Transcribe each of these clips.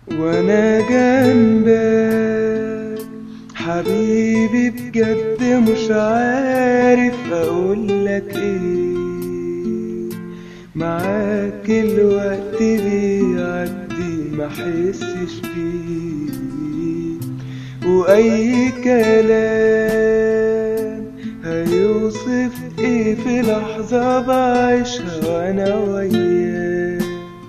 وانا جنبك حبيبي بجد مش عارف اقولك ايه معاك الوقت بيعدي ما حسش بيه واي كلام هيوصف ايه في لحظة بعيشها وانا وياك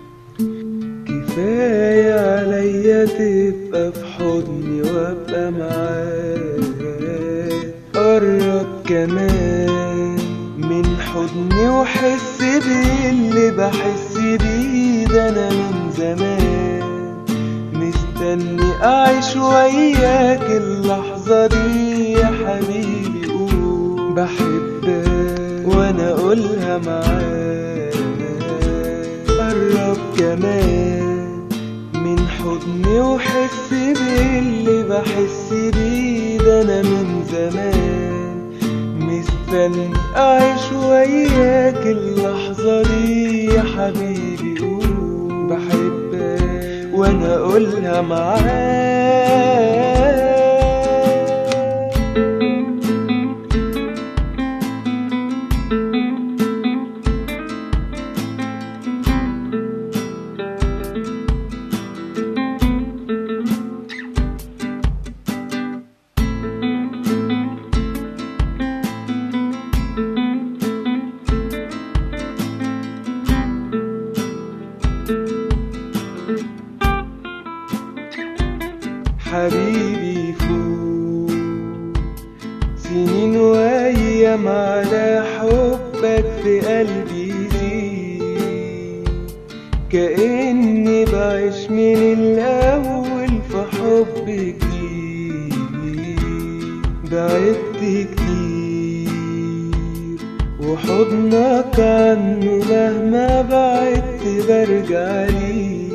كفاية عليا تبقى في حضني وابقى معاك قرب كمان من حضني وحس باللي بحس بيه ده انا من زمان مستني اعيش وياك اللحظة دي يا حبيبي قول بحبك وانا اقولها معاك قرب كمان من حضني وحس باللي بحس بيه ده انا من زمان مستني اعيش وياك اللحظة دي يا حبيبي قول بحبك وانا اقولها معاك حبيبي فوق سنين وايام على حبك في قلبي يزيد كأني بعيش من الأول في حب جديد بعدت كتير وحضنك عنه مهما بعدت برجع ليه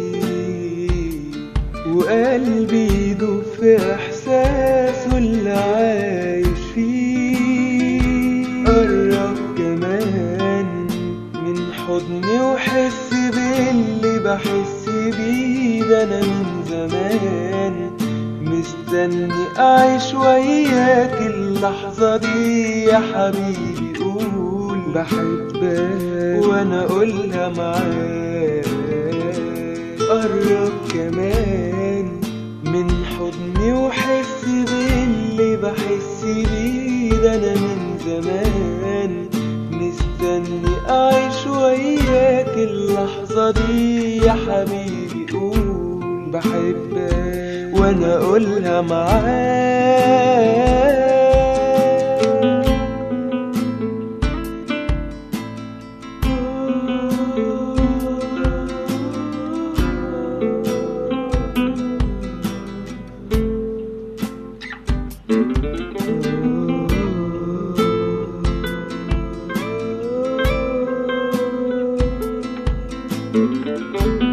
وقلبي يدوب في احساسه اللي عايش فيه قرب كمان من حضني وحس باللي بحس بيه ده انا من زمان مستني اعيش وياك اللحظة دي يا حبيبي قول بحبك وانا اقولها معاك قرب كمان من حضني وحس باللي بحس بيه ده انا من زمان مستني اعيش وياك اللحظة دي يا حبيبي قول بحبك وانا اقولها معاك thank you